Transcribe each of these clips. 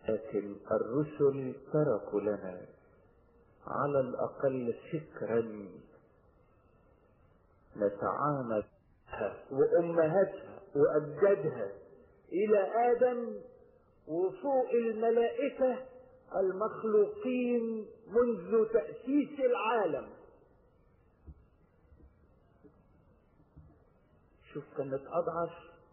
لكن الرسل تركوا لنا على الأقل فكرا نتعامل وأمهاتها وأجدادها إلى آدم وفوق الملائكة المخلوقين منذ تأسيس العالم شوف كانت أضعف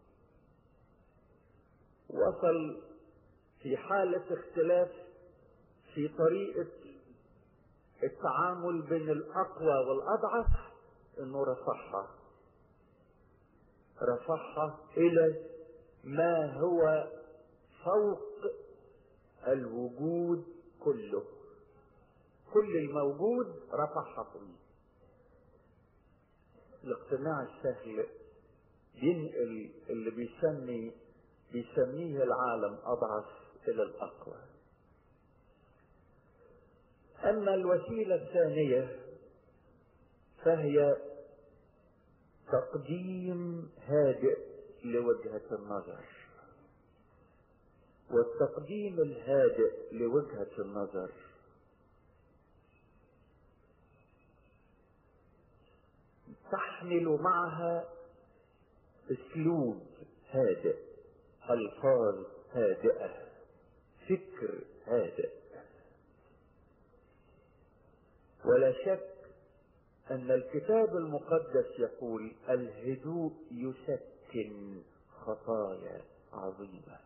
وصل في حالة اختلاف في طريقة التعامل بين الأقوى والأضعف إنه رفعها رفعها إلى ما هو فوق الوجود كله كل الموجود رفعها فوقيه الاقتناع السهل ينقل اللي بيسمي بيسميه العالم اضعف الى الاقوى اما الوسيله الثانيه فهي تقديم هادئ لوجهه النظر والتقديم الهادئ لوجهه النظر تحمل معها اسلوب هادئ الفاظ هادئه فكر هادئ ولا شك ان الكتاب المقدس يقول الهدوء يسكن خطايا عظيمه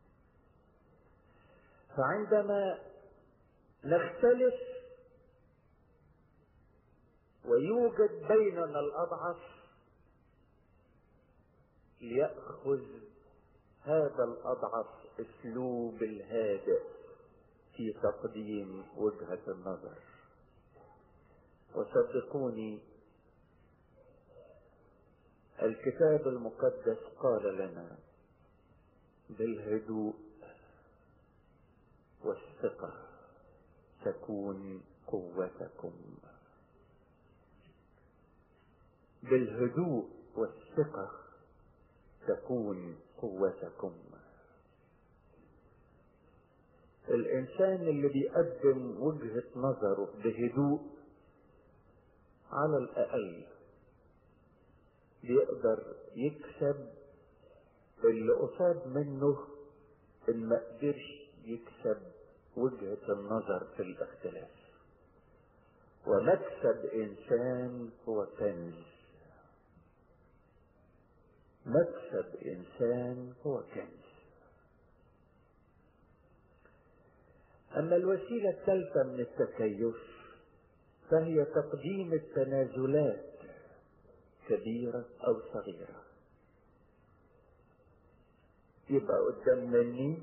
فعندما نختلف ويوجد بيننا الاضعف ليأخذ هذا الأضعف أسلوب الهادئ في تقديم وجهة النظر وصدقوني الكتاب المقدس قال لنا بالهدوء والثقة تكون قوتكم بالهدوء والثقة تكون قوتكم الانسان اللي بيقدم وجهة نظره بهدوء على الاقل بيقدر يكسب اللي قصاد منه ان ما قدرش يكسب وجهة النظر في الاختلاف ومكسب انسان هو كنز مكسب انسان هو كنز اما الوسيلة الثالثة من التكيف فهي تقديم التنازلات كبيرة او صغيرة يبقى قدام مني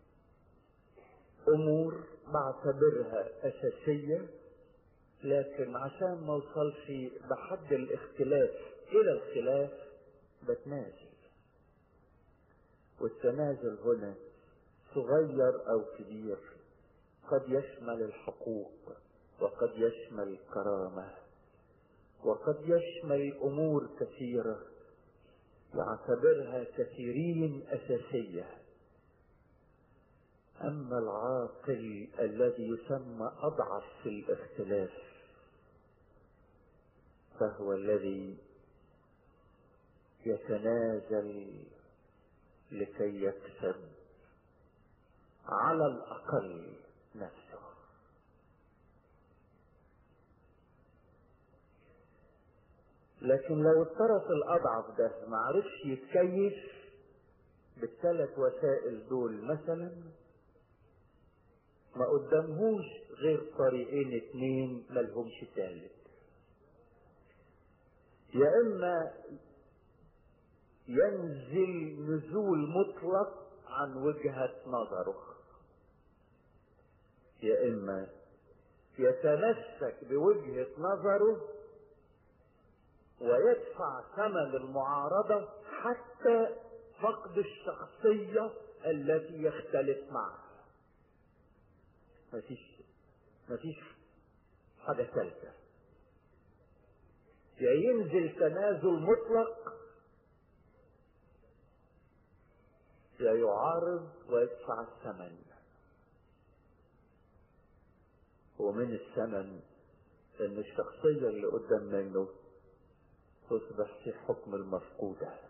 امور بعتبرها اساسية لكن عشان ما اوصلش بحد الاختلاف الى الخلاف بتنازل والتنازل هنا صغير او كبير قد يشمل الحقوق وقد يشمل الكرامة وقد يشمل امور كثيرة يعتبرها كثيرين اساسية اما العاقل الذي يسمى اضعف في الاختلاف فهو الذي يتنازل لكي يكسب على الاقل نفسه لكن لو الطرف الاضعف ده ما عرفش يتكيف بالثلاث وسائل دول مثلا ما قدامهوش غير طريقين اتنين ملهمش تالت يا اما ينزل نزول مطلق عن وجهة نظره يا اما يتمسك بوجهة نظره ويدفع ثمن المعارضة حتى فقد الشخصية التي يختلف معها مفيش مفيش حاجة ثالثة يا ينزل تنازل مطلق يا يعارض ويدفع الثمن ومن الثمن ان الشخصية اللي قدام منه تصبح في حكم المفقودة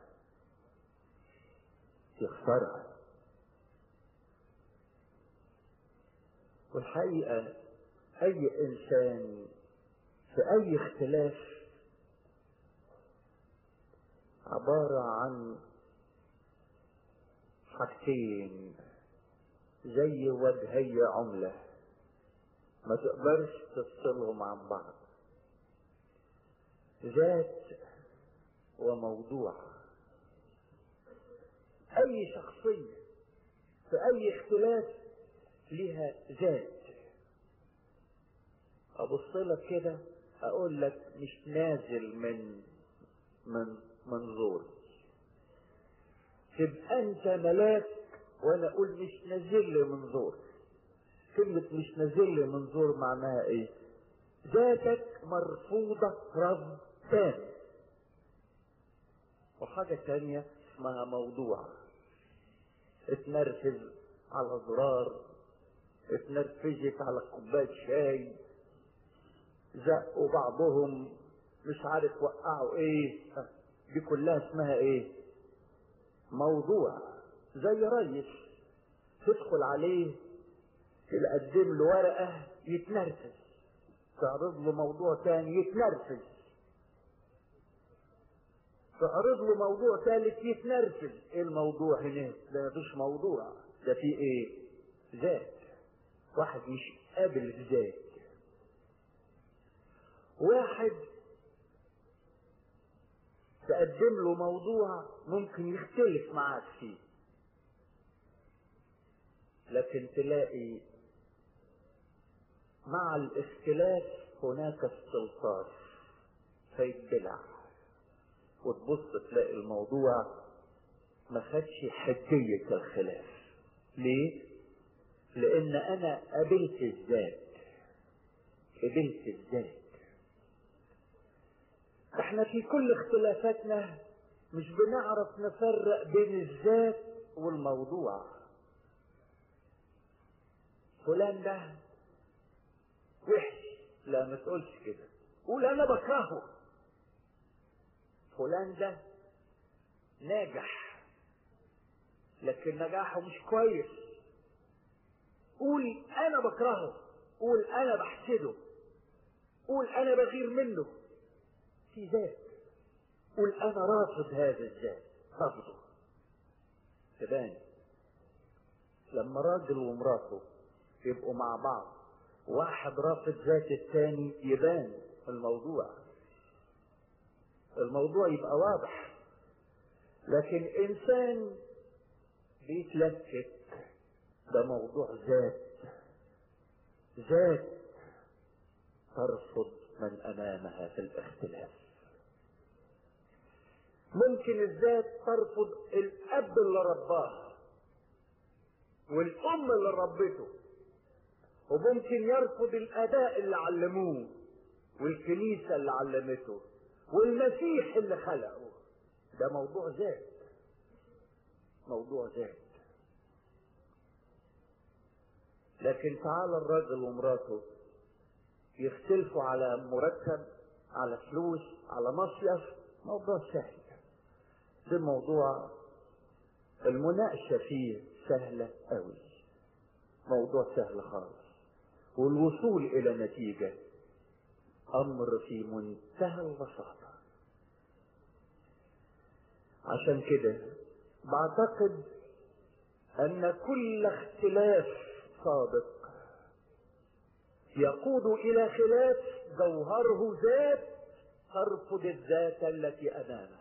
يخسرها والحقيقة اي انسان في اي اختلاف عبارة عن حاجتين زي وجهي عملة ما تقدرش تفصلهم عن بعض ذات وموضوع اي شخصية في اي اختلاف لها ذات ابص لك كده اقول لك مش نازل من من منظور تبقى انت ملاك وانا اقول مش نازل لي منظور كلمة مش نازل لي منظور معناها ايه ذاتك مرفوضة رفض تام وحاجة تانية اسمها موضوع اتنرفز على زرار اتنرفزت على كوباية شاي زقوا بعضهم مش عارف وقعوا ايه دي كلها اسمها ايه موضوع زي ريس تدخل عليه تقدم له ورقة يتنرفز تعرض له موضوع تاني يتنرفز تعرض له موضوع ثالث يتنرفز ايه الموضوع هنا ده مفيش موضوع ده في ايه ذات واحد مش قابل الذات واحد تقدم له موضوع ممكن يختلف معاك فيه لكن تلاقي مع الاختلاف هناك استلطاف فيتبلع وتبص تلاقي الموضوع ما خدش حدية الخلاف ليه؟ لأن أنا قبلت الذات قبلت الذات احنا في كل اختلافاتنا مش بنعرف نفرق بين الذات والموضوع فلان ده وحش لا ما تقولش كده قول انا بكرهه فلان ده ناجح لكن نجاحه مش كويس قول انا بكرهه قول انا بحسده قول انا بغير منه في ذات قول انا رافض هذا الذات رافضه تبان لما راجل ومراته يبقوا مع بعض واحد رافض ذات الثاني يبان الموضوع الموضوع يبقى واضح لكن انسان بيتلكك ده موضوع ذات ذات ترفض من امامها في الاختلاف ممكن الذات ترفض الاب اللي رباه والام اللي ربته وممكن يرفض الاباء اللي علموه والكنيسه اللي علمته والمسيح اللي خلقه ده موضوع ذات موضوع ذات لكن تعالى الراجل ومراته يختلفوا على مرتب على فلوس على مصيف موضوع سهل ده موضوع المناقشة فيه سهلة قوي موضوع سهل خالص والوصول إلى نتيجة أمر في منتهى البساطة عشان كده بعتقد أن كل اختلاف صادق يقود إلى خلاف جوهره ذات ترفض الذات التي أمامه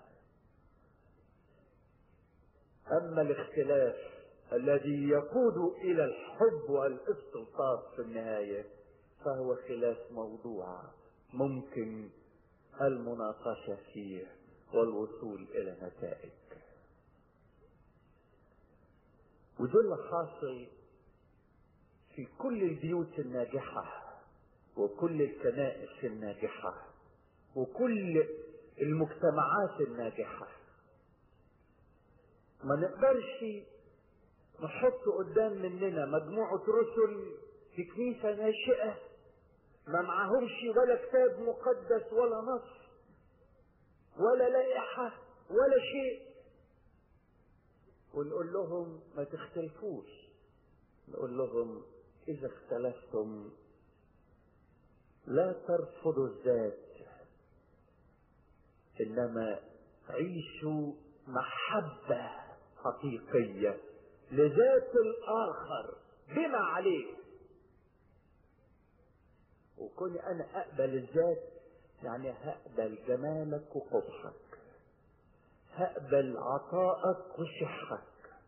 أما الاختلاف الذي يقود إلى الحب والاستلطاف في النهاية فهو خلاف موضوع ممكن المناقشة فيه والوصول إلى نتائج وده اللي حاصل في كل البيوت الناجحة وكل الكنائس الناجحة وكل المجتمعات الناجحة ما نقدرش نحط قدام مننا مجموعة رسل في كنيسة ناشئة ما معهمش ولا كتاب مقدس ولا نص ولا لائحة ولا شيء ونقول لهم ما تختلفوش نقول لهم إذا اختلفتم لا ترفضوا الذات إنما عيشوا محبة حقيقية لذات الآخر بما عليه وكوني أنا أقبل الذات يعني هقبل جمالك وقبحك هقبل عطائك وشحك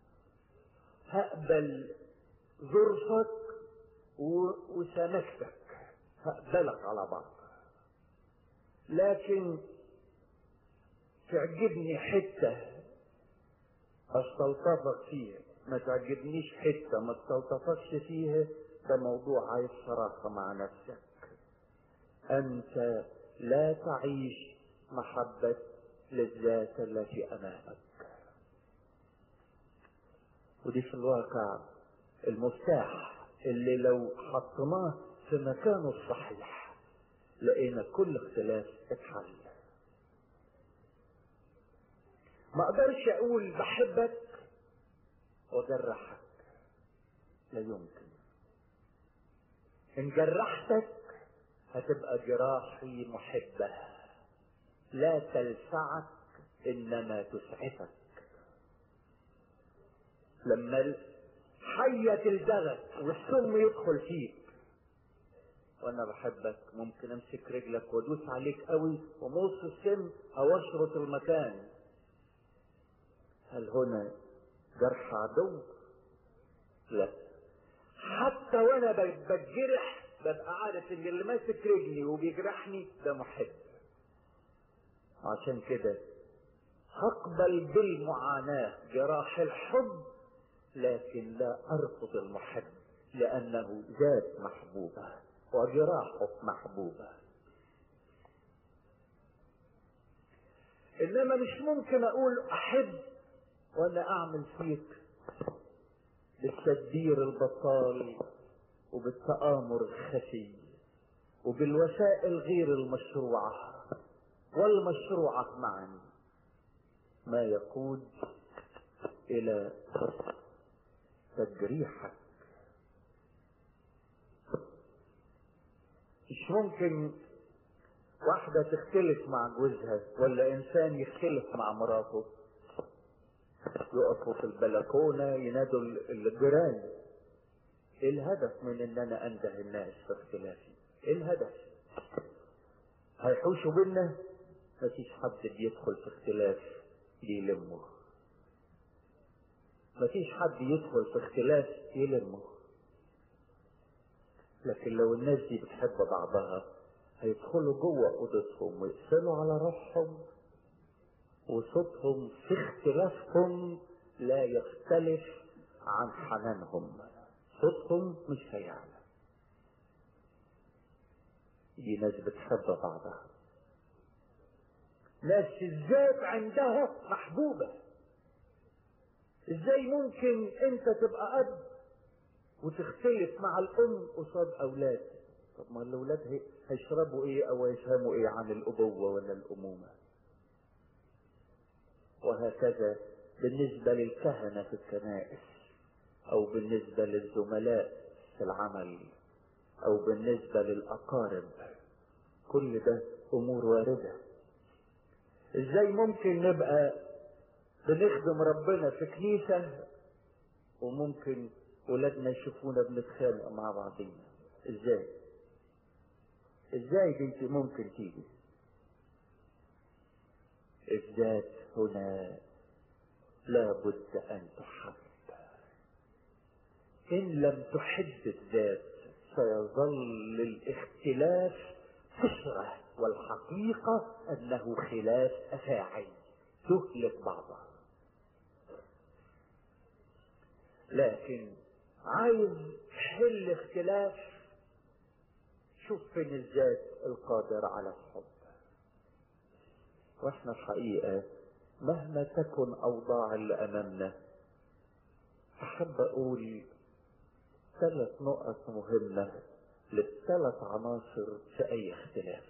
هقبل ظرفك وسمكتك هقبلك على بعض لكن تعجبني حتة استلطفك فيها ما تعجبنيش حتة ما استلطفكش فيها ده موضوع عايز صراحة مع نفسك أنت لا تعيش محبة للذات التي أمامك ودي في الواقع المفتاح اللي لو حطيناه في مكانه الصحيح لقينا كل اختلاف اتحل ما اقدرش اقول بحبك وجرحك لا يمكن ان جرحتك هتبقى جراحي محبة لا تلسعك انما تسعفك لما حية تلدغك والسم يدخل فيك وانا بحبك ممكن امسك رجلك وادوس عليك قوي ومص السم او اشرط المكان هل هنا جرح عدو لا حتى وانا بتجرح ببقى عارف ان اللي ماسك رجلي وبيجرحني ده محب عشان كده هقبل بالمعاناة جراح الحب لكن لا ارفض المحب لانه ذات محبوبة وجراحه محبوبة انما مش ممكن اقول احب وانا اعمل فيك بالتدبير البطال وبالتآمر الخفي وبالوسائل غير المشروعة والمشروعة معا ما يقود إلى تجريحك مش ممكن واحدة تختلف مع جوزها ولا إنسان يختلف مع مراته يقفوا في البلكونة ينادوا الجيران ايه الهدف من ان انا انده الناس في اختلافي ايه الهدف هيحوشوا بينا مفيش حد بيدخل في اختلاف يلمه مفيش حد يدخل في اختلاف يلمه لكن لو الناس دي بتحب بعضها هيدخلوا جوه اوضتهم ويقفلوا على روحهم وصوتهم في اختلافهم لا يختلف عن حنانهم صوتهم مش هيعلى دي ناس بتحب بعضها ناس الذات عندها محبوبة ازاي ممكن انت تبقى اب وتختلف مع الام قصاد اولاد طب ما الاولاد هيشربوا ايه او يفهموا ايه عن الابوة ولا الامومة وهكذا بالنسبة للكهنة في الكنائس او بالنسبة للزملاء في العمل او بالنسبة للاقارب كل ده امور واردة ازاي ممكن نبقى بنخدم ربنا في كنيسة وممكن ولادنا يشوفونا بنتخانق مع بعضينا ازاي ازاي دي ممكن تيجي الذات هنا لابد ان تحب ان لم تحب الذات سيظل الاختلاف فشرة والحقيقة انه خلاف افاعي تهلك بعضها لكن عايز حل اختلاف شوف فين الذات القادر على الحب واحنا الحقيقة مهما تكن اوضاع اللي امامنا احب اقول ثلاث نقط مهمة للثلاث عناصر في اي اختلاف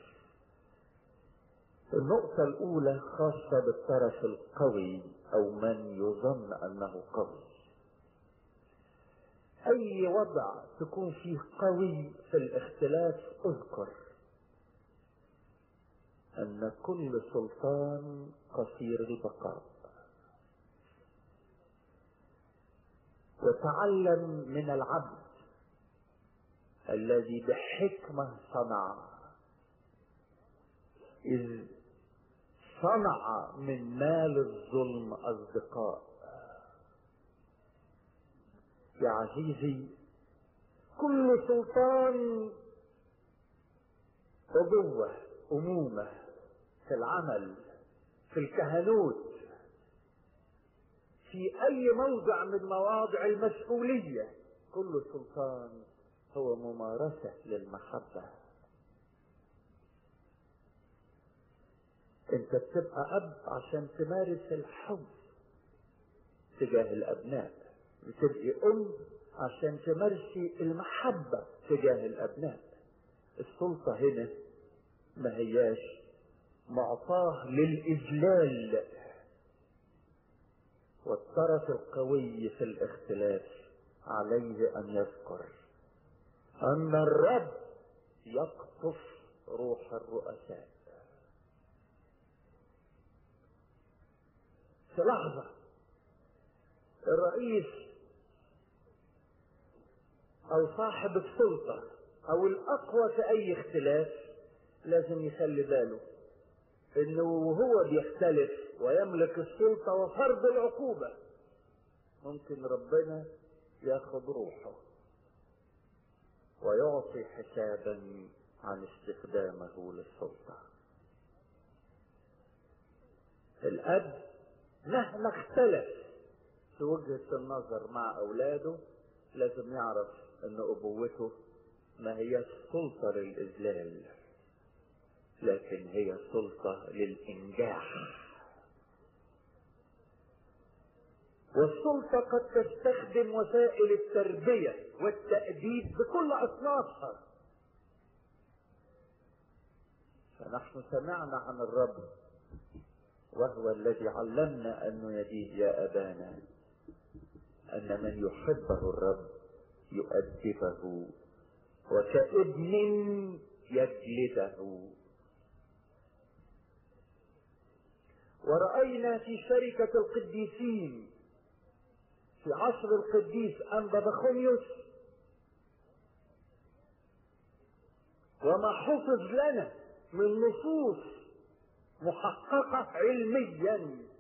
النقطة الأولى خاصة بالطرف القوي أو من يظن أنه قوي. أي وضع تكون فيه قوي في الاختلاف اذكر أن كل سلطان قصير البقاء. وتعلم من العبد الذي بحكمة صنع إذ صنع من مال الظلم أصدقاء يا عزيزي كل سلطان أبوة أمومة في العمل في الكهنوت في أي موضع من مواضع المسؤولية كل سلطان هو ممارسة للمحبة انت بتبقى اب عشان تمارس الحب تجاه الابناء بتبقي ام عشان تمارسي المحبة تجاه الابناء السلطة هنا ما هياش معطاه للاذلال والطرف القوي في الاختلاف عليه ان يذكر ان الرب يقطف روح الرؤساء في لحظة الرئيس او صاحب السلطة او الاقوى في اي اختلاف لازم يخلي باله انه وهو بيختلف ويملك السلطة وفرض العقوبة ممكن ربنا ياخد روحه ويعطي حسابا عن استخدامه للسلطة الاب مهما اختلف في وجهة النظر مع اولاده لازم يعرف ان ابوته ما هي سلطة للاذلال لكن هي سلطة للانجاح والسلطة قد تستخدم وسائل التربية والتأديب بكل أصنافها فنحن سمعنا عن الرب وهو الذي علمنا أن نناديه يا أبانا أن من يحبه الرب يؤدبه وكابن يجلده ورأينا في شركة القديسين في عصر القديس أنبا بخوميوس وما حفظ لنا من نصوص محققة علميا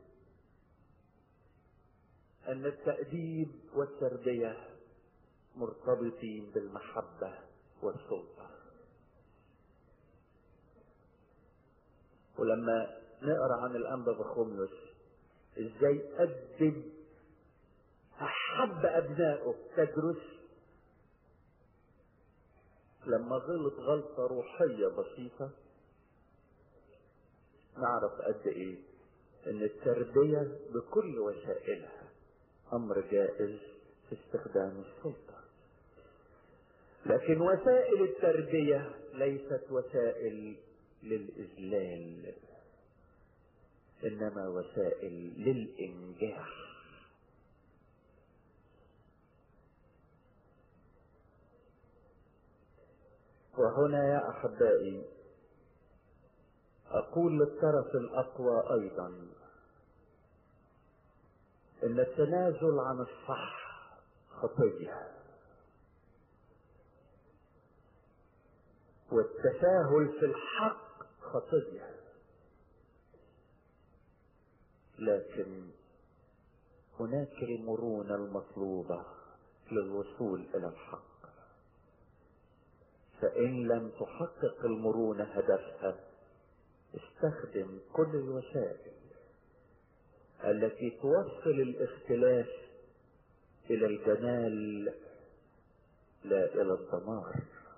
أن التأديب والتربية مرتبطين بالمحبة والسلطة ولما نقرا عن الأنبا بخوميوس ازاي أدب أحب أبنائه تدرس لما غلط غلطة روحية بسيطة نعرف قد إيه إن التربية بكل وسائلها أمر جائز في استخدام السلطة لكن وسائل التربية ليست وسائل للإذلال إنما وسائل للإنجاح وهنا يا احبائي اقول للطرف الاقوى ايضا ان التنازل عن الصح خطيه والتساهل في الحق خطيه لكن هناك المرونه المطلوبه للوصول الى الحق فإن لم تحقق المرونة هدفها استخدم كل الوسائل التي توصل الاختلاف إلى الجمال لا إلى الدمار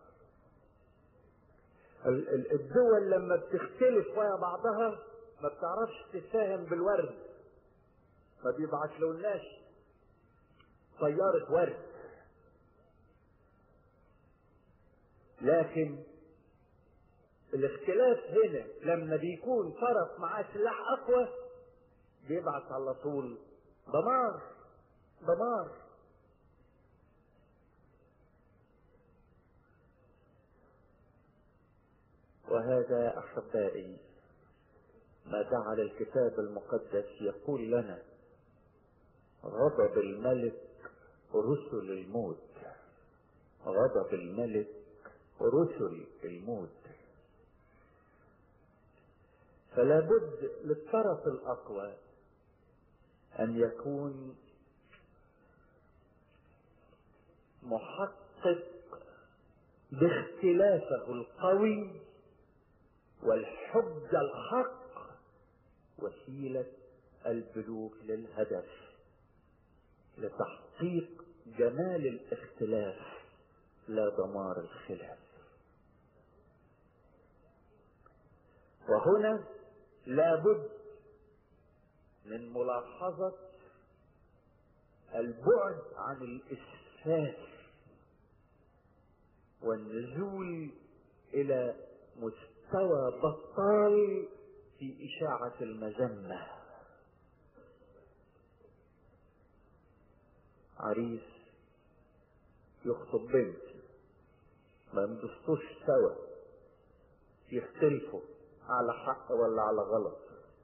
الدول لما بتختلف ويا بعضها ما بتعرفش تساهم بالورد ما بيبعت لهمناش طيارة ورد لكن الاختلاف هنا لما بيكون طرف معاه سلاح اقوى بيبعت على طول دمار دمار وهذا احبائي ما جعل الكتاب المقدس يقول لنا غضب الملك رسل الموت غضب الملك رسل الموت فلا بد للطرف الاقوى ان يكون محقق باختلافه القوي والحجه الحق وسيله البلوغ للهدف لتحقيق جمال الاختلاف لا دمار الخلاف وهنا لابد من ملاحظة البعد عن الإسفاف والنزول إلى مستوى بطال في إشاعة المذمة عريس يخطب بنت ما ينبسطوش سوا يختلفوا على حق ولا على غلط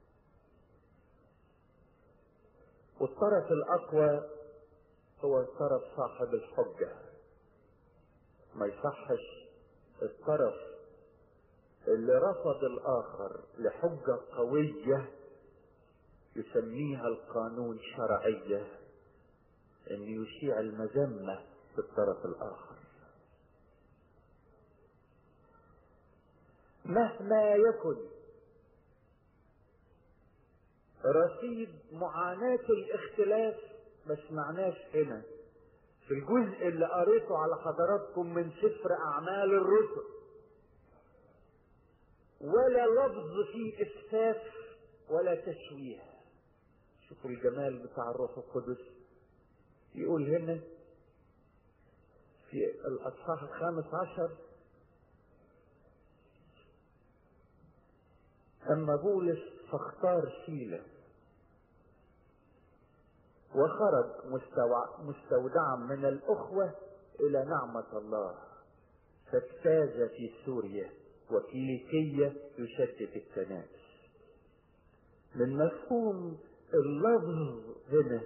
والطرف الاقوى هو الطرف صاحب الحجة ما يصحش الطرف اللي رفض الاخر لحجة قوية يسميها القانون شرعية ان يشيع المذمة في الطرف الاخر مهما يكن رصيد معاناة الاختلاف ما سمعناش هنا في الجزء اللي قريته على حضراتكم من سفر اعمال الرسل ولا لفظ فيه اسفاف ولا تشويه شوفوا الجمال بتاع الروح القدس يقول هنا في الاصحاح الخامس عشر اما بولس فاختار سيلة وخرج مستوع مستودعا من الاخوة الى نعمة الله فاجتاز في سوريا وكيليكية يشتت الكنائس من مفهوم اللفظ هنا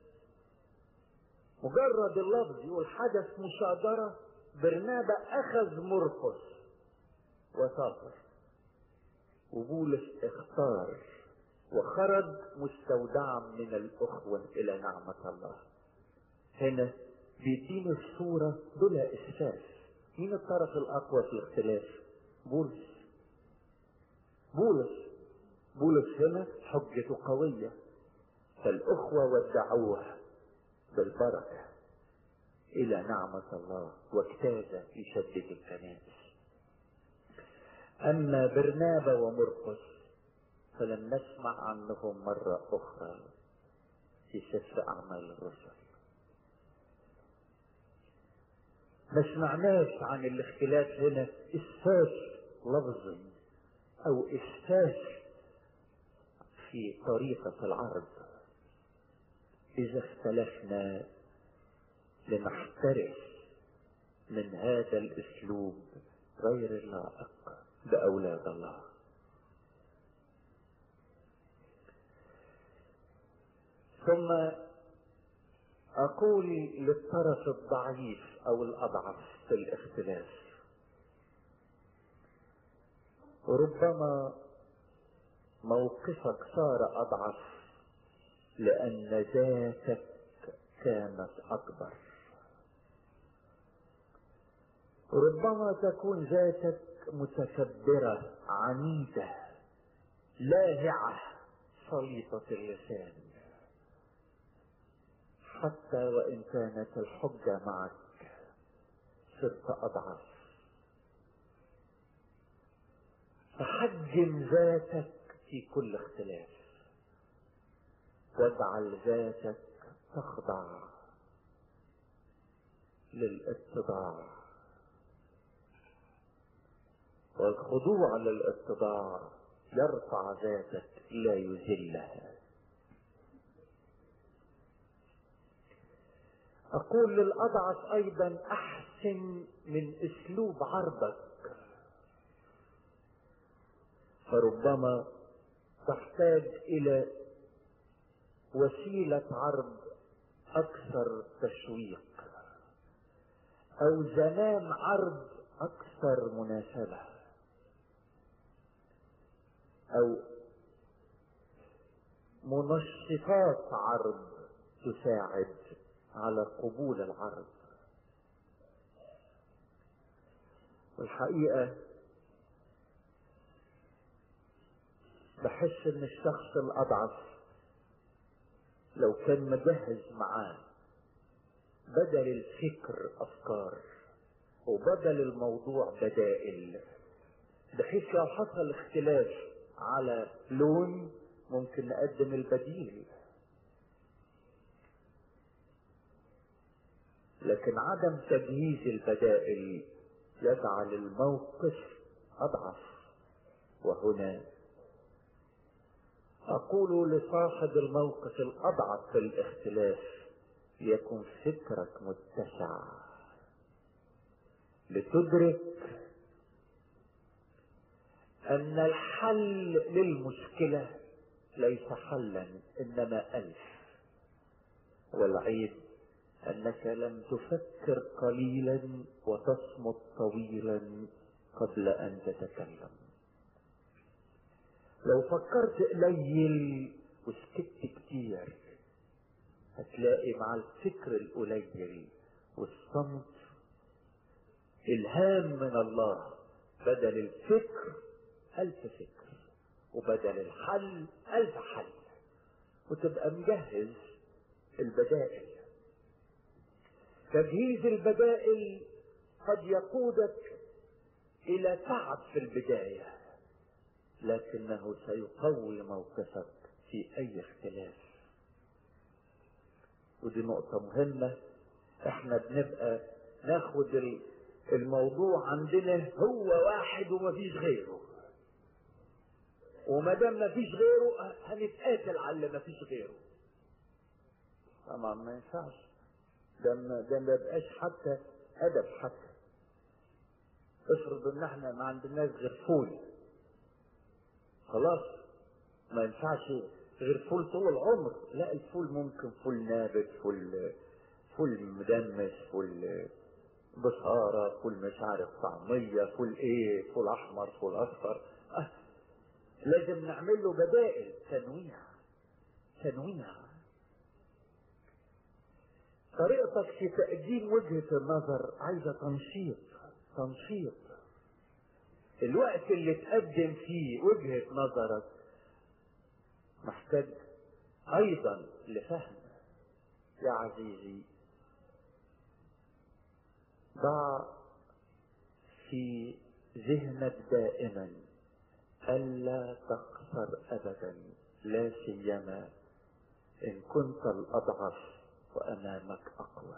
مجرد اللفظ يقول حدث مشاجرة برنابا أخذ مرقس وسافر وبولس اختار وخرج مستودعا من الأخوة إلى نعمة الله هنا بيديني الصورة بلا إسفاف مين الطرف الأقوى في الاختلاف بولس بولس بولس هنا حجته قوية فالأخوة ودعوه بالبركة إلى نعمة الله واجتاز يشدد الكنائس أما برنابا ومرقس فلم نسمع عنهم مرة أخرى في سفر أعمال الرسل ما سمعناش عن الاختلاف هنا إسفاف لفظي أو إسفاف في طريقة العرض إذا اختلفنا لنحترس من هذا الأسلوب غير اللائق بأولاد الله ثم أقول للطرف الضعيف أو الأضعف في الاختلاف ربما موقفك صار أضعف لأن ذاتك كانت أكبر ربما تكون ذاتك متكبرة عنيدة لاهعة سليطة اللسان حتى وإن كانت الحجة معك صرت أضعف فحجم ذاتك في كل اختلاف واجعل ذاتك تخضع للاتضاع والخضوع للاتضاع يرفع ذاتك لا يذلها اقول للاضعف ايضا احسن من اسلوب عرضك فربما تحتاج الى وسيله عرض اكثر تشويق او زمان عرض اكثر مناسبه او منشطات عرض تساعد على قبول العرض والحقيقه بحس ان الشخص الاضعف لو كان مجهز معاه بدل الفكر افكار وبدل الموضوع بدائل بحيث لو حصل اختلاف على لون ممكن نقدم البديل لكن عدم تجهيز البدائل يجعل الموقف اضعف وهنا اقول لصاحب الموقف الاضعف في الاختلاف يكن فكرك متسع لتدرك ان الحل للمشكله ليس حلا انما الف والعيب انك لم تفكر قليلا وتصمت طويلا قبل ان تتكلم لو فكرت قليل وسكت كتير هتلاقي مع الفكر القليل والصمت الهام من الله بدل الفكر الف فكر وبدل الحل الف حل وتبقى مجهز البدائل تجهيز البدائل قد يقودك الى تعب في البدايه لكنه سيقوي موقفك في اي اختلاف ودي نقطة مهمة احنا بنبقى ناخد الموضوع عندنا هو واحد ومفيش غيره وما دام مفيش غيره هنتقاتل على اللي مفيش غيره طبعا ما ينفعش ده ما ده ما بقاش حتى ادب حتى افرض ان احنا ما عندناش غير فول خلاص ما ينفعش غير فول طول العمر لا الفول ممكن فول نابت فول فول مدمس فول بصارة فول مش عارف طعمية فول ايه فول احمر فول اصفر أه. لازم نعمل له بدائل تنويع تنويع طريقتك في تقديم وجهة النظر عايزة تنشيط تنشيط الوقت اللي تقدم فيه وجهة نظرك محتاج ايضا لفهم يا عزيزي ضع في ذهنك دائما الا تخسر ابدا لا سيما ان كنت الاضعف وامامك اقوى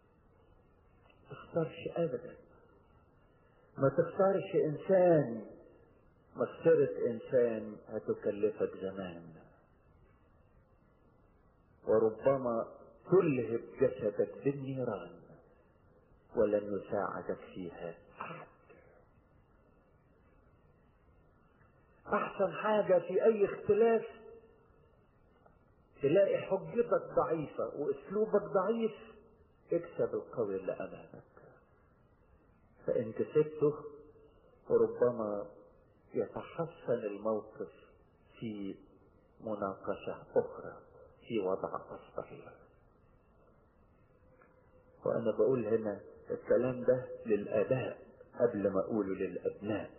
تخسرش ابدا ما تخسرش انسان مخسرة انسان هتكلفك زمان وربما تلهب جسدك بالنيران ولن يساعدك فيها احد احسن حاجة في اي اختلاف تلاقي حجتك ضعيفة واسلوبك ضعيف اكسب القوي اللي امامك فان كسبته ربما يتحسن الموقف في مناقشة أخرى في وضع أفضل وأنا بقول هنا الكلام ده للآباء قبل ما أقوله للأبناء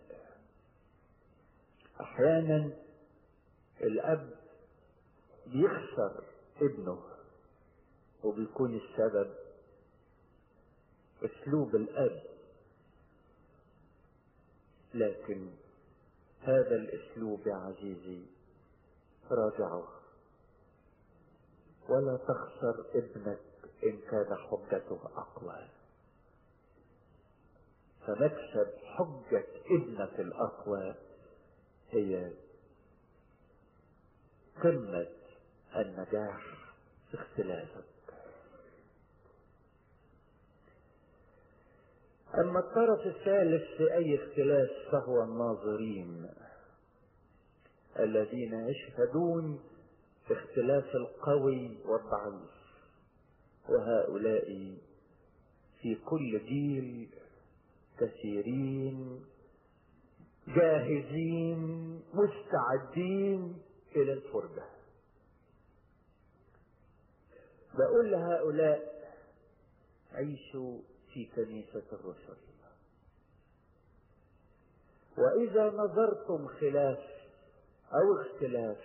أحيانا الأب بيخسر ابنه وبيكون السبب أسلوب الأب لكن هذا الاسلوب يا عزيزي راجعه ولا تخسر ابنك ان كان حجته اقوى فمكسب حجة ابنك الأقوى هي قمة النجاح في اختلافك أما الطرف الثالث في أي اختلاف فهو الناظرين الذين يشهدون اختلاف القوي والضعيف وهؤلاء في كل جيل كثيرين جاهزين مستعدين الى الفرجة بقول لهؤلاء عيشوا في كنيسة الرسل واذا نظرتم خلاف او اختلاف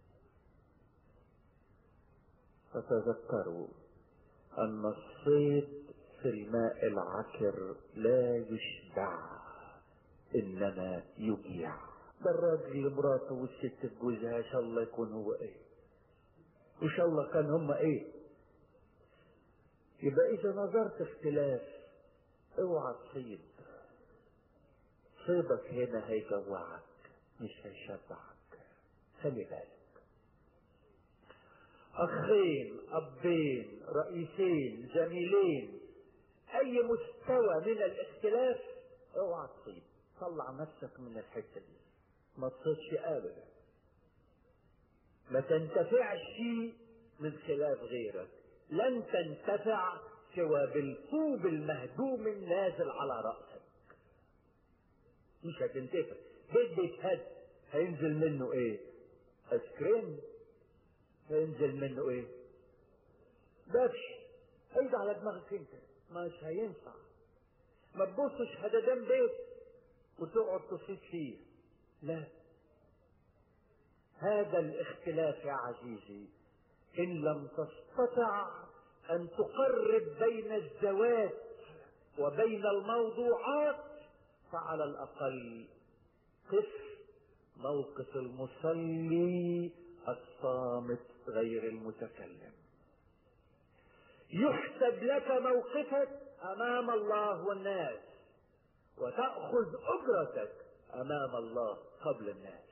فتذكروا ان الصيد في الماء العكر لا يشبع انما يجيع ده الراجل اللي مراته والست بجوزها ان شاء الله يكون هو ايه ان شاء الله كان هم ايه يبقى اذا نظرت اختلاف اوعى تصيد صيدك هنا هيجوعك مش هيشبعك خلي بالك اخين ابين رئيسين زميلين اي مستوى من الاختلاف اوعى تصيد طلع نفسك من الحته دي ما تصيدش ابدا ما تنتفعش من خلاف غيرك لن تنتفع سوى بالطوب المهدوم النازل على راسك مش هتنتفع بيت بيتهد هينزل منه ايه ايس كريم هينزل منه ايه دبش هيجي على دماغك انت مش هينفع ما تبصش هددان بيت وتقعد تصيد فيه لا هذا الاختلاف يا عزيزي ان لم تستطع ان تقرب بين الذوات وبين الموضوعات فعلى الاقل قف موقف المصلي الصامت غير المتكلم يحسب لك موقفك امام الله والناس وتاخذ اجرتك امام الله قبل الناس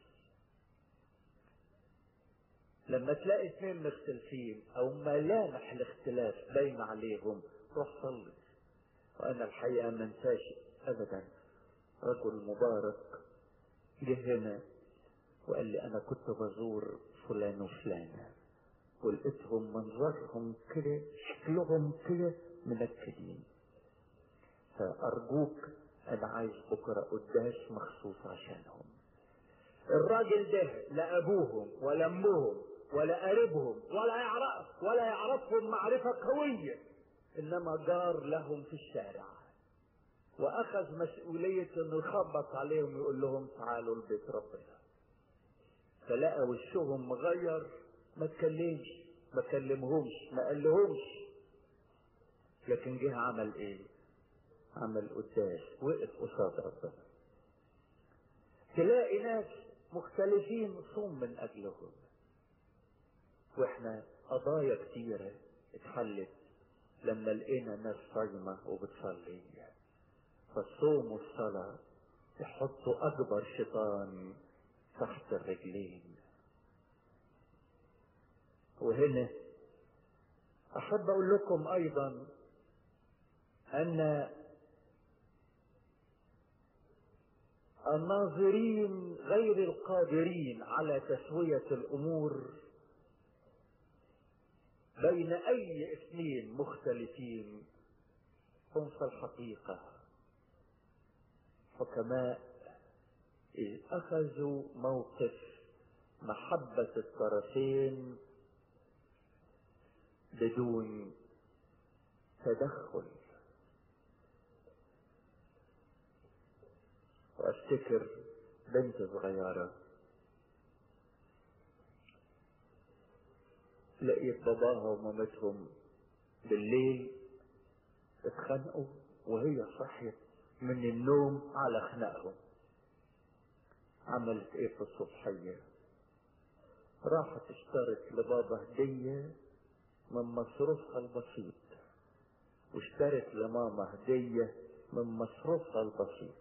لما تلاقي اثنين مختلفين او ملامح الاختلاف باين عليهم روح صلي وانا الحقيقه ما انساش ابدا رجل مبارك جه هنا وقال لي انا كنت بزور فلان وفلانه ولقيتهم منظرهم كده شكلهم كده منكدين فارجوك انا عايز بكره قداس مخصوص عشانهم الراجل ده لا ابوهم ولا امهم ولا قريبهم ولا يعرف ولا يعرفهم معرفه قويه انما جار لهم في الشارع واخذ مسؤوليه انه يخبط عليهم ويقول لهم تعالوا لبيت ربنا فلقى وشهم مغير ما تكلمش ما كلمهمش ما قالهمش لكن جه عمل ايه عمل قداس وقف قصاد ربنا تلاقي ناس مختلفين صوم من اجلهم واحنا قضايا كتيرة اتحلت لما لقينا ناس صايمة وبتصلي فالصوم والصلاة يحطوا اكبر شيطان تحت الرجلين وهنا احب اقول لكم ايضا ان الناظرين غير القادرين على تسوية الامور بين اي اثنين مختلفين هم في الحقيقة حكماء إذ أخذوا موقف محبة الطرفين بدون تدخل وافتكر بنت صغيرة لقيت باباها ومامتهم بالليل اتخانقوا وهي صحيت من النوم على خناقهم عملت ايه في الصبحية راحت اشترت لبابا هدية من مصروفها البسيط واشترت لماما هدية من مصروفها البسيط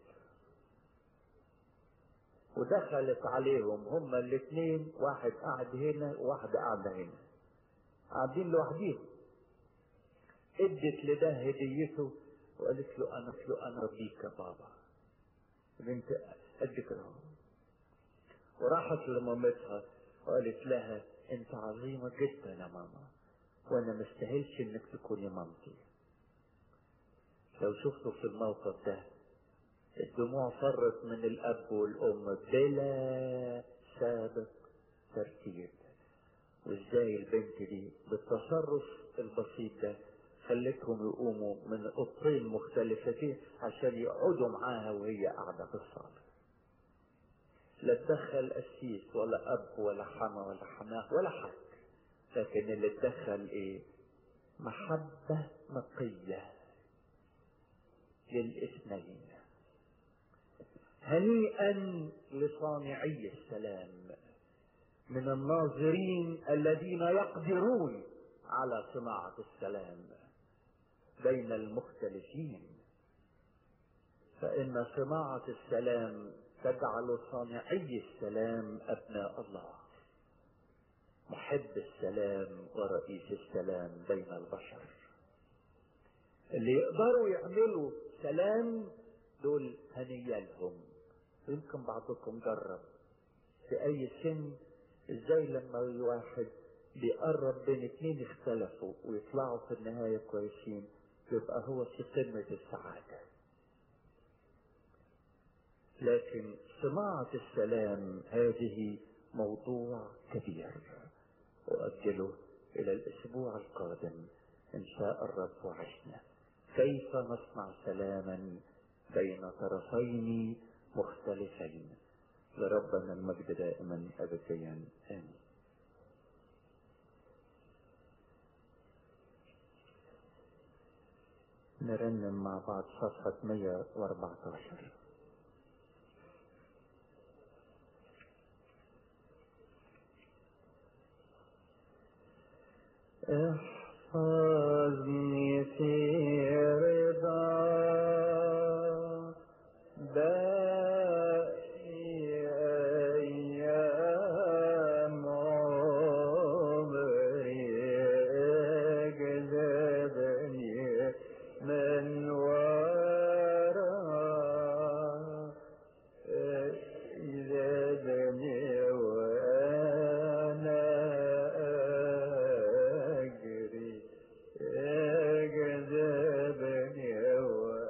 ودخلت عليهم هما الاثنين واحد قاعد هنا وواحدة قاعدة هنا قاعدين لوحديهم ادت لده هديته وقالت له انا قلت له انا ربيك يا بابا بنت قد كده اهو. وراحت لمامتها وقالت لها انت عظيمة جدا يا ماما وانا ما استاهلش انك تكوني مامتي لو شفتوا في الموقف ده الدموع فرت من الاب والام بلا سابق ترتيب وازاي البنت دي بالتصرف البسيط ده خلتهم يقوموا من اوضتين مختلفتين عشان يقعدوا معاها وهي قاعده في الصاله لا تدخل قسيس ولا اب ولا حما ولا حماه ولا حد لكن اللي تدخل ايه محبه نقيه للاثنين هنيئا لصانعي السلام من الناظرين الذين يقدرون على صناعة السلام بين المختلفين فإن صناعة السلام تجعل صانعي السلام أبناء الله محب السلام ورئيس السلام بين البشر اللي يقدروا يعملوا سلام دول هنيا لهم يمكن بعضكم جرب في اي سن ازاي لما واحد بيقرب بين اتنين اختلفوا ويطلعوا في النهاية كويسين يبقى هو في قمة السعادة لكن صناعة السلام هذه موضوع كبير أؤجله إلى الأسبوع القادم إن شاء الرب وعشنا كيف نصنع سلاما بين طرفين مختلفين لربنا المجد دائما أبديا آمين نرنم مع بعض صفحة 114 احفظني في رضا باقي أيام عمري اجذبني من وراء اجذبني وأنا أجري اجذبني وأنا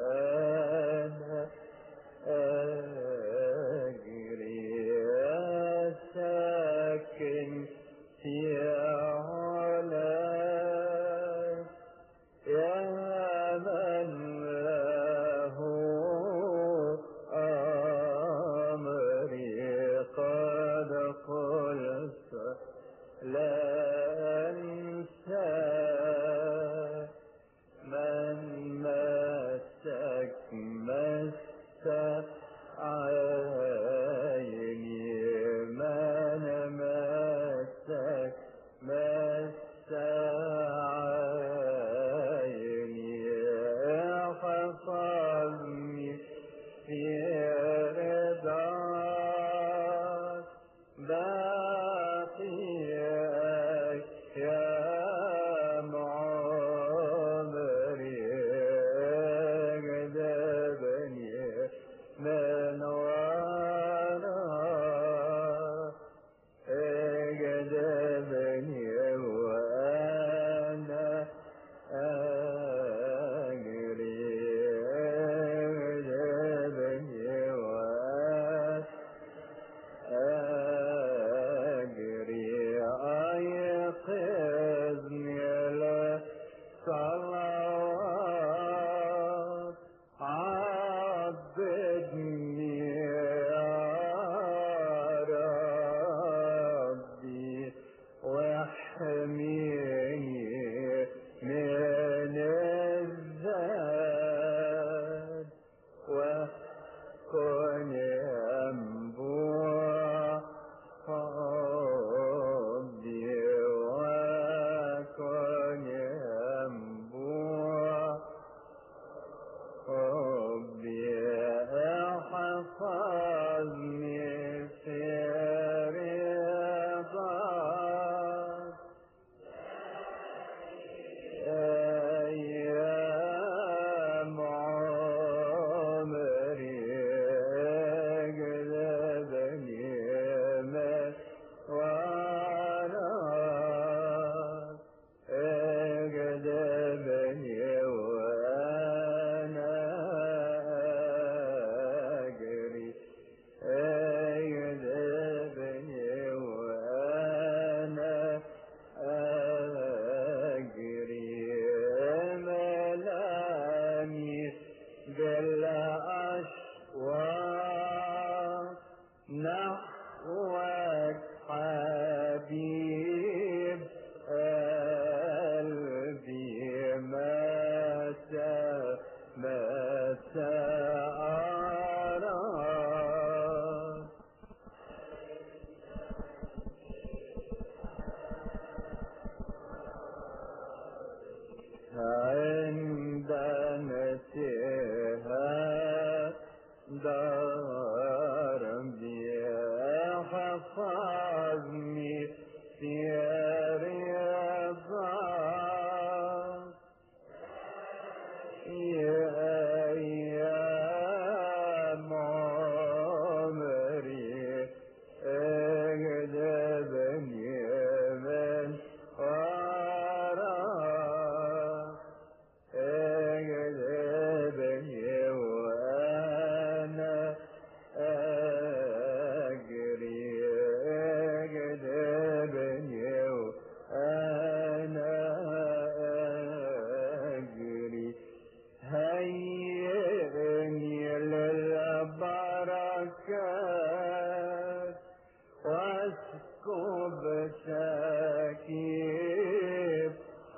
الأشواق نحوك حبيب قلبي متى متى أراك عند نسيها دربي حفظني في رضاك يا أيام عمري اجذبني من وراك اجذبني وانا اجري اجذبني وانا اجري هيئني للبركات واسكب سكيب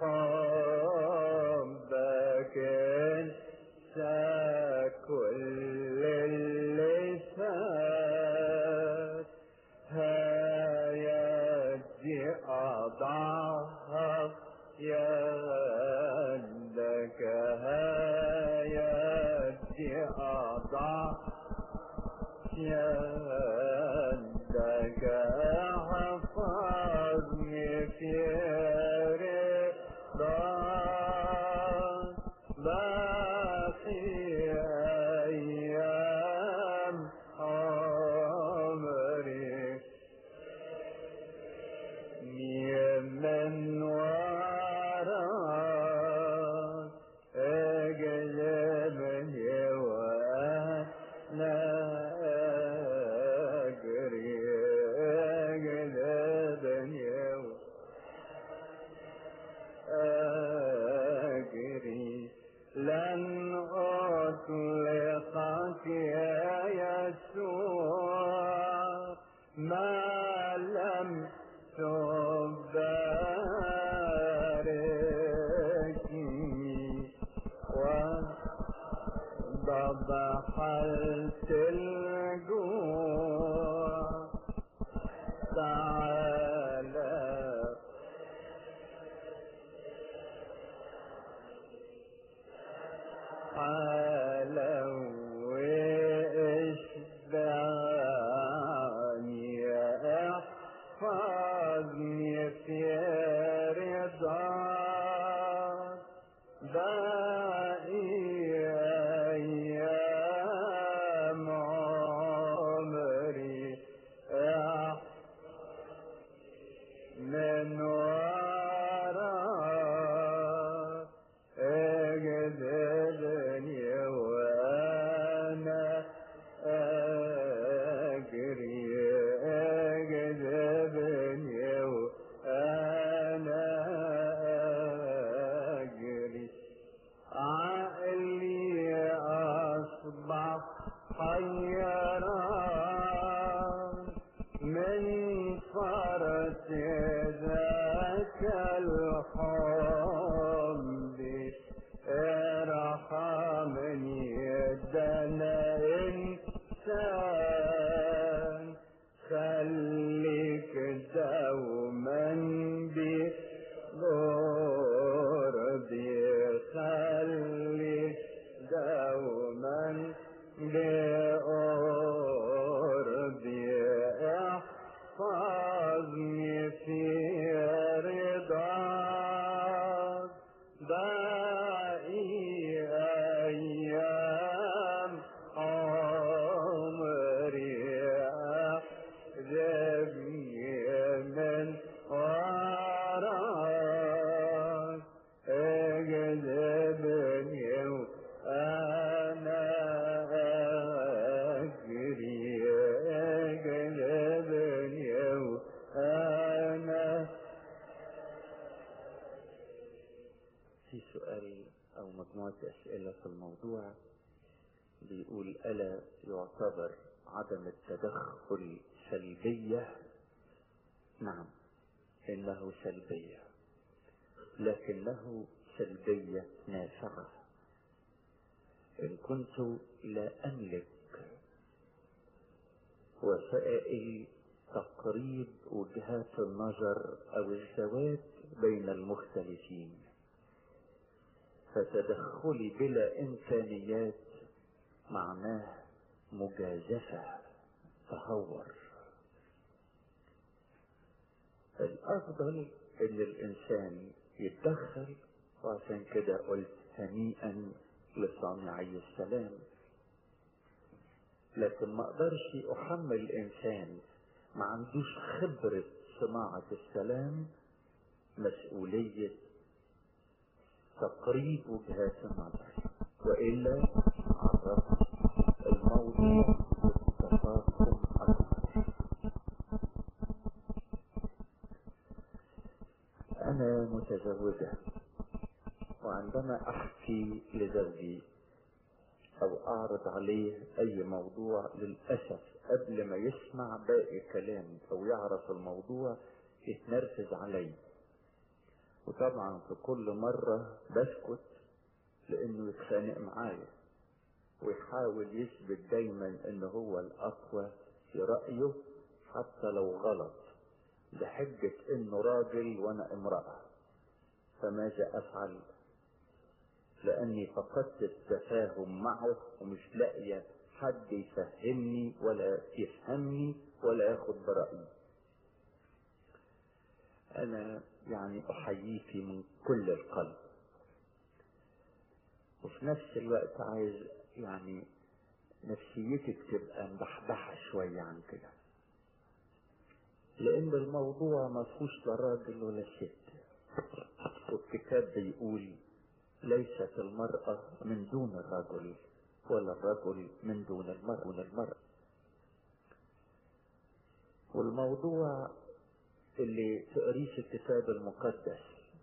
حبك انسى كل اللي فات هيدي أضعف يدك هيدي أضعف يدك حفظني في رضاك باقي أيام عمري من وراك اجذبني وانا اجري اجذبني اجري لن اطلقك يا يسوع ما لم تباركني وضبحت الجوع تعالى تعالى واشبعني احفظني في رضاك باقي ايام عمري احفظني بيقول ألا يعتبر عدم التدخل سلبية نعم إنه سلبية لكنه سلبية نافعة إن كنت لا أملك وسائل تقريب وجهات النظر أو الزواج بين المختلفين فتدخلي بلا إمكانيات معناه مجازفة تهور الأفضل إن الإنسان يتدخل وعشان كده قلت هنيئا لصانعي السلام لكن ما اقدرش احمل انسان ما عندوش خبرة صناعة السلام مسؤولية تقريب وجهات النظر وإلا عرفت الموضوع بالتفاقم أكثر أنا متزوجة وعندما أحكي لزوجي أو أعرض عليه أي موضوع للأسف قبل ما يسمع باقي كلامي أو يعرف الموضوع يتنرفز علي وطبعا في كل مرة بسكت لأنه يتخانق معايا ويحاول يثبت دايما إن هو الأقوى في رأيه حتى لو غلط بحجة إنه راجل وأنا امرأة فماذا أفعل؟ لاني فقدت التفاهم معه ومش لاقيه حد يفهمني ولا يفهمني ولا ياخد برايي انا يعني احييك من كل القلب وفي نفس الوقت عايز يعني نفسيتك تبقى مبحبحة شوية عن كده لان الموضوع ما فيهوش لا راجل ولا ست والكتاب بيقول ليست المرأة من دون الرجل ولا الرجل من دون المرأة من المرأة والموضوع اللي تقريه في الكتاب المقدس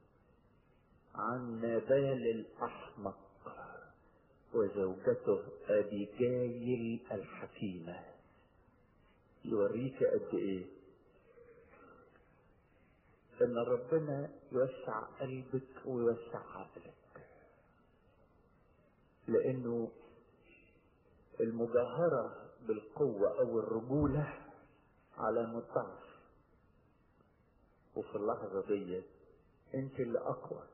عن نابال الأحمق وزوجته أبيجايل الحكيمة يوريك قد إيه إن ربنا يوسع قلبك ويوسع عقلك لانه المجاهرة بالقوة او الرجولة علامة ضعف وفي اللحظة دي انت اللي اقوى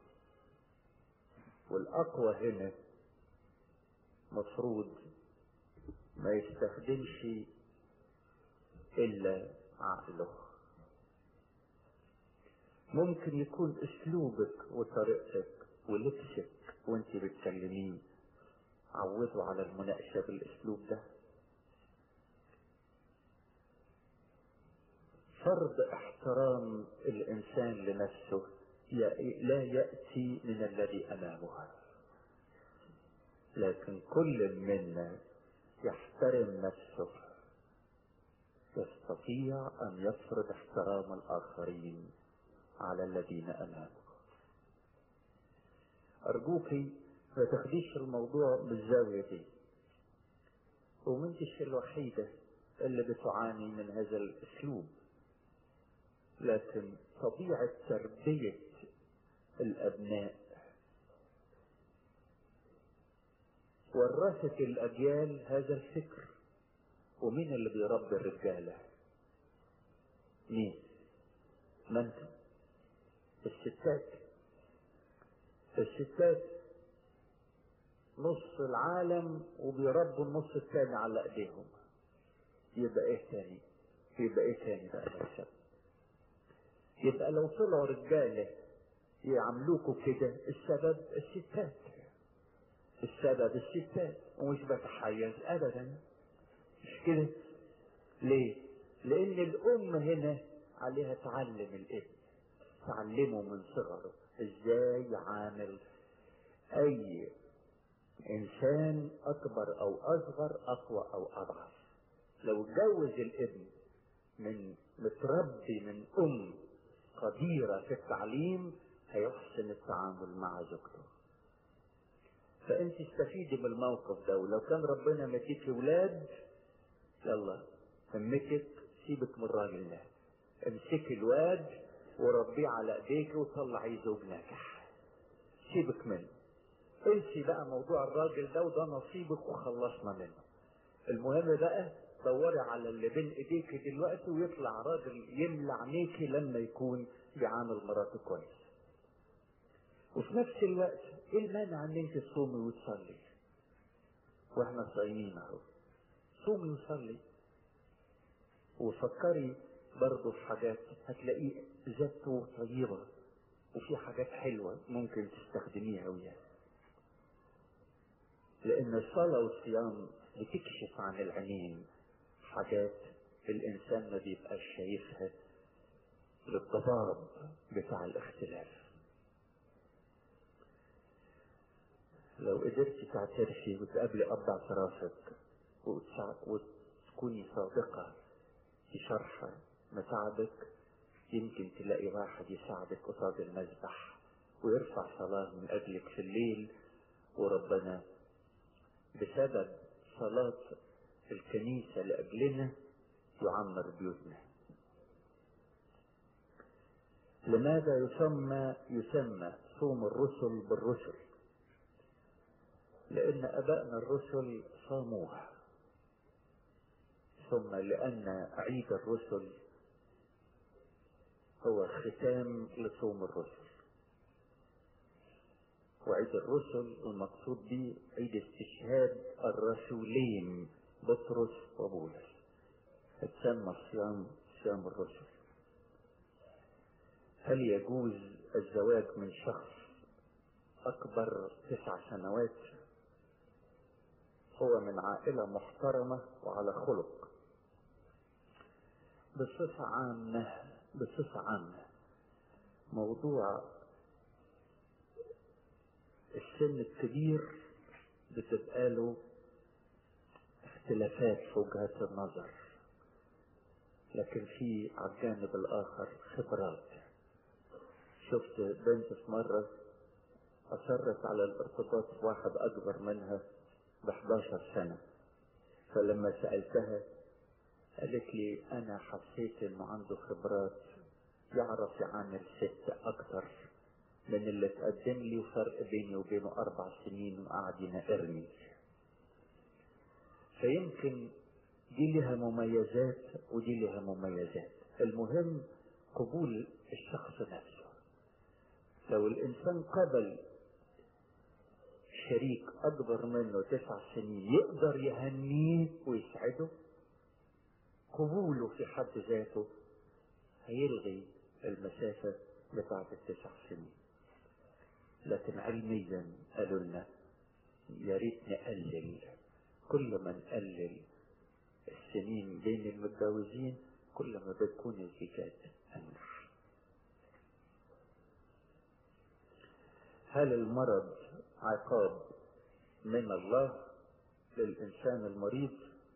والاقوى هنا مفروض ما يستخدمش الا عقله ممكن يكون اسلوبك وطريقتك ولبسك وانت بتكلميه عودوا على المناقشة بالاسلوب ده فرض احترام الانسان لنفسه لا يأتي من الذي امامه لكن كل منا يحترم نفسه يستطيع ان يفرض احترام الاخرين على الذين امامه ارجوك ما تاخديش الموضوع بالزاوية دي ومنتش الوحيدة اللي بتعاني من هذا الاسلوب لكن طبيعة تربية الابناء ورثت الاجيال هذا الفكر ومين اللي بيربي الرجالة مين ما انتم الستات الستات نص العالم وبيربوا النص الثاني على ايديهم يبقى ايه تاني يبقى ايه تاني بقى الشاب يبقى لو طلعوا رجالة يعملوكوا كده السبب الستات السبب الستات ومش بتحيز ابدا مش كده ليه لان الام هنا عليها تعلم الابن تعلمه من صغره ازاي يعامل اي انسان اكبر او اصغر اقوى او اضعف لو اتجوز الابن من متربي من ام قديرة في التعليم هيحسن التعامل مع زوجته فانت استفيدي من الموقف ده ولو كان ربنا مديك ولاد يلا همتك سيبك من الراجل ده امسكي الواد وربيه على ايديك وطلعي زوج ناجح سيبك منه انسي بقى موضوع الراجل ده وده نصيبك وخلصنا منه المهم بقى دوري على اللي بين ايديك دلوقتي ويطلع راجل يملى عينيكي لما يكون بيعامل مراته كويس وفي نفس الوقت ايه المانع ان انت تصومي وتصلي واحنا صايمين اهو صومي وصلي وفكري برضه في حاجات هتلاقيه ذاته طيبة وفي حاجات حلوة ممكن تستخدميها وياها لأن الصلاة والصيام بتكشف عن العينين حاجات الإنسان ما بيبقاش شايفها للتضارب بتاع الاختلاف لو قدرتي تعترفي وتقابلي أب اعترافك وتكوني صادقة في شرح متاعبك يمكن تلاقي واحد يساعدك قصاد المذبح ويرفع صلاة من أجلك في الليل وربنا بسبب صلاة الكنيسة لأجلنا يعمر بيوتنا لماذا يسمى يسمى صوم الرسل بالرسل لأن أبائنا الرسل صاموه ثم لأن عيد الرسل هو ختام لصوم الرسل وعيد الرسل المقصود به عيد استشهاد الرسولين بطرس وبولس اتسمى صيام صيام الرسل هل يجوز الزواج من شخص أكبر تسع سنوات هو من عائلة محترمة وعلى خلق بصفة عامة بصفة عامة موضوع السن الكبير بتبقى له اختلافات في وجهات النظر لكن في على الجانب الآخر خبرات شفت بنت في مرة أصرت على الارتباط بواحد أكبر منها ب 11 سنة فلما سألتها قالت لي أنا حسيت إنه عنده خبرات يعرف يعامل ست أكتر من اللي تقدم لي وفرق بيني وبينه أربع سنين وقعد ينقرني فيمكن دي لها مميزات ودي لها مميزات المهم قبول الشخص نفسه لو الإنسان قبل شريك أكبر منه تسع سنين يقدر يهنيه ويسعده قبوله في حد ذاته هيلغي المسافة بتاعة التسع سنين لكن علميا قالوا لنا يا ريت نقلل كل ما نقلل السنين بين المتجوزين كل ما بتكون الزيجات أنجح هل المرض عقاب من الله للإنسان المريض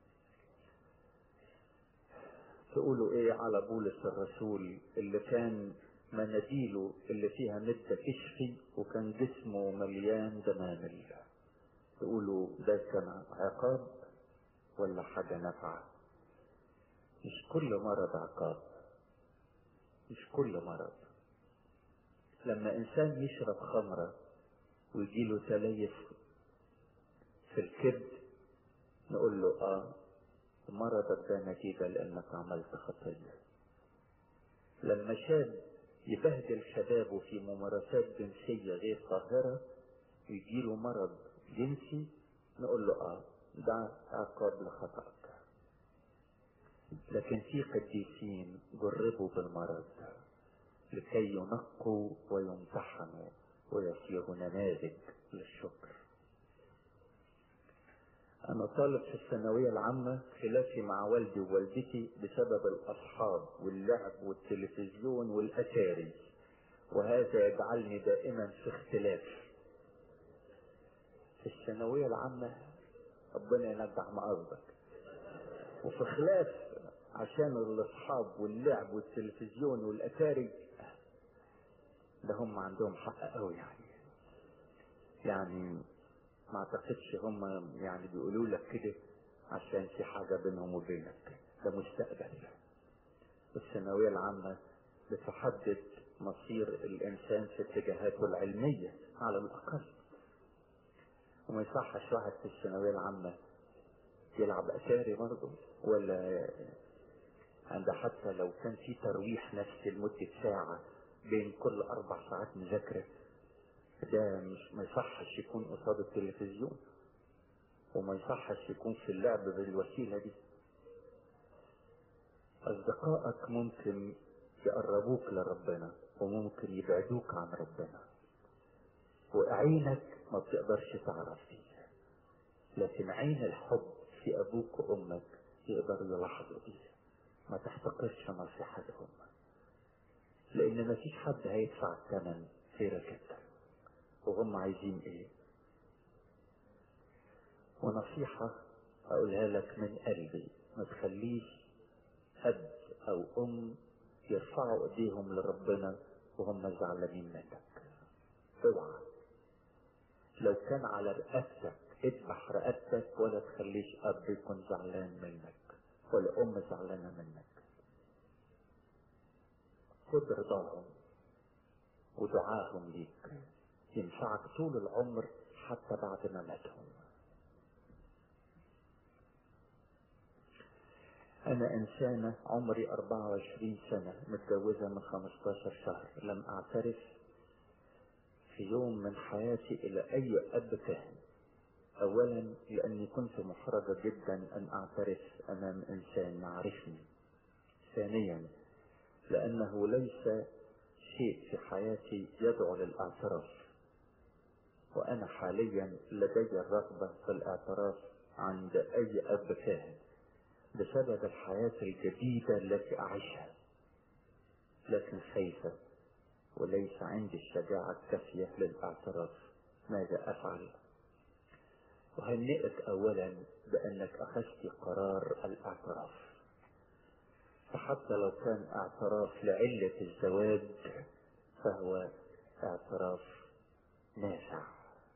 تقولوا ايه على بولس الرسول اللي كان مناديله اللي فيها مدة تشفي وكان جسمه مليان دمامل تقولوا ده كان عقاب ولا حاجة نافعة مش كل مرض عقاب مش كل مرض لما انسان يشرب خمرة ويجيله تليف في الكبد نقول له اه مرضك ده نتيجة لانك عملت خطية لما شاب يبهدل شبابه في ممارسات جنسية غير طاهرة ويجيله مرض جنسي نقول له اه ده عقاب لخطأك لكن في قديسين جربوا بالمرض لكي ينقوا ويمتحنوا ويصيروا نماذج للشكر أنا طالب في الثانوية العامة خلافي مع والدي ووالدتي بسبب الأصحاب واللعب والتلفزيون والأتاري وهذا يجعلني دائما في اختلاف في الثانوية العامة ربنا ينجح ما قصدك وفي خلاف عشان الاصحاب واللعب والتلفزيون والاتاري ده هم عندهم حق قوي يعني يعني ما اعتقدش هم يعني بيقولوا لك كده عشان في حاجة بينهم وبينك ده مستقبل الثانوية العامة بتحدد مصير الإنسان في اتجاهاته العلمية على الأقل وما يصحش واحد في الثانوية العامة يلعب أتاري برضه ولا عند حتى لو كان في ترويح نفسي لمدة ساعة بين كل أربع ساعات مذاكرة ده مش ما يصحش يكون قصاد التلفزيون وما يصحش يكون في اللعب بالوسيلة دي أصدقائك ممكن يقربوك لربنا وممكن يبعدوك عن ربنا وعينك ما بتقدرش تعرف فيها لكن عين الحب في أبوك وأمك يقدروا يلاحظوا بيها ما تحتقرش نصيحتهم لأن ما فيش حد هيدفع الثمن غيرك أنت وهم عايزين إيه ونصيحة أقولها لك من قلبي ما تخليش أب أو أم يرفعوا ايديهم لربنا وهم زعلانين منك اوعى لو كان على رقبتك اذبح رقبتك ولا تخليش اب يكون زعلان منك ولا ام زعلانه منك خد رضاهم ودعاهم ليك ينفعك طول العمر حتى بعد ما ماتهم أنا إنسانة عمري 24 سنة متجوزة من 15 شهر لم أعترف في يوم من حياتي إلى أي أب كاهن أولا لأني كنت محرجة جدا أن أعترف أمام إنسان يعرفني ثانيا لأنه ليس شيء في حياتي يدعو للاعتراف وأنا حاليا لدي الرغبة في الاعتراف عند أي أب كاهن بسبب الحياة الجديدة التي أعيشها لكن خايفة وليس عندي الشجاعة الكافية للاعتراف ماذا أفعل أهنئك أولا بأنك أخذت قرار الاعتراف فحتى لو كان اعتراف لعلة الزواج فهو اعتراف نافع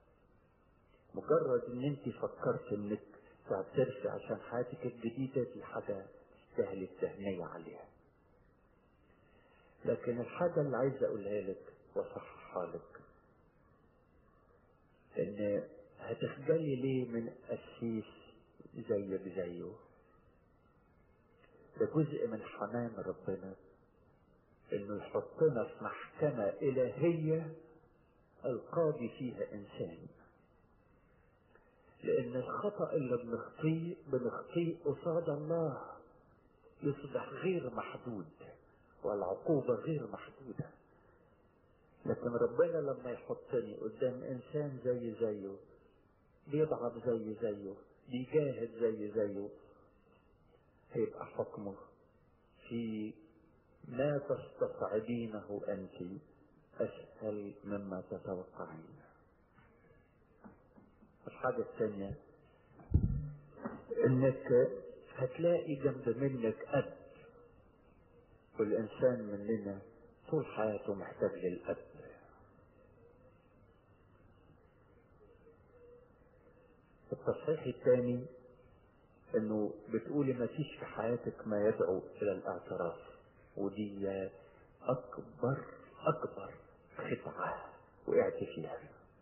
مجرد ان انت فكرت انك تعترفي عشان حياتك الجديدة دي حاجة تستاهل التهنية عليها لكن الحاجة اللي عايز اقولها لك واصححها لك ان هتخجلي ليه من قسيس زيك زيه ده جزء من حنان ربنا انه يحطنا في محكمة الهية القاضي فيها انسان لان الخطأ اللي بنخطيه بنخطيه قصاد الله يصبح غير محدود والعقوبة غير محدودة لكن ربنا لما يحطني قدام انسان زي زيه بيضعف زي زيه بيجاهد زي زيه هيبقى حكمه في ما تستصعبينه انت اسهل مما تتوقعين الحاجة الثانية انك هتلاقي جنب منك اب والانسان مننا طول حياته محتاج للاب التصحيح الثاني انه بتقولي ما فيش في حياتك ما يدعو الى الاعتراف ودي اكبر اكبر خدعة وقعت فيها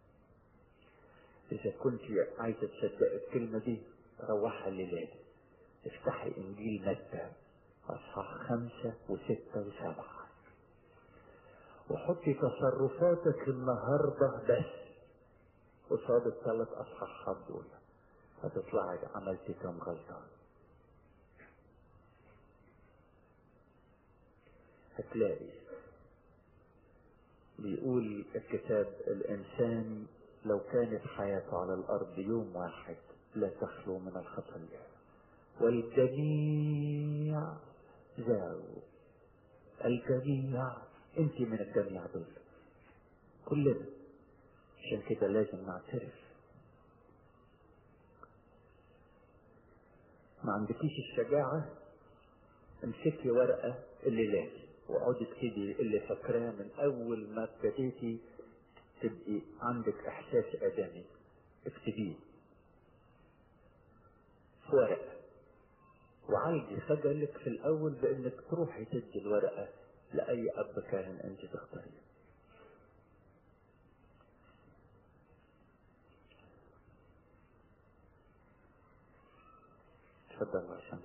اذا كنت عايزة تصدق الكلمة دي روحها الليلة افتحي انجيل متى اصحاح خمسة وستة وسبعة وحطي تصرفاتك النهاردة بس قصاد الثلاث اصحاحات دول هتطلعي عملتي كم غلطة هتلاقي بيقول الكتاب الانسان لو كانت حياته على الارض يوم واحد لا تخلو من الخطية والجميع زاغوا الجميع انت من الجميع دول كلنا عشان كده لازم نعترف ما عندكيش الشجاعة امسكي ورقة اللي لازم واقعدي اكتبي اللي فاكراه من اول ما ابتديتي تبقي عندك احساس ادمي اكتبيه في ورقة وعايزي خجلك في الأول بإنك تروحي تدي الورقة لأي أب كان أنت تختاريه تفضل عشان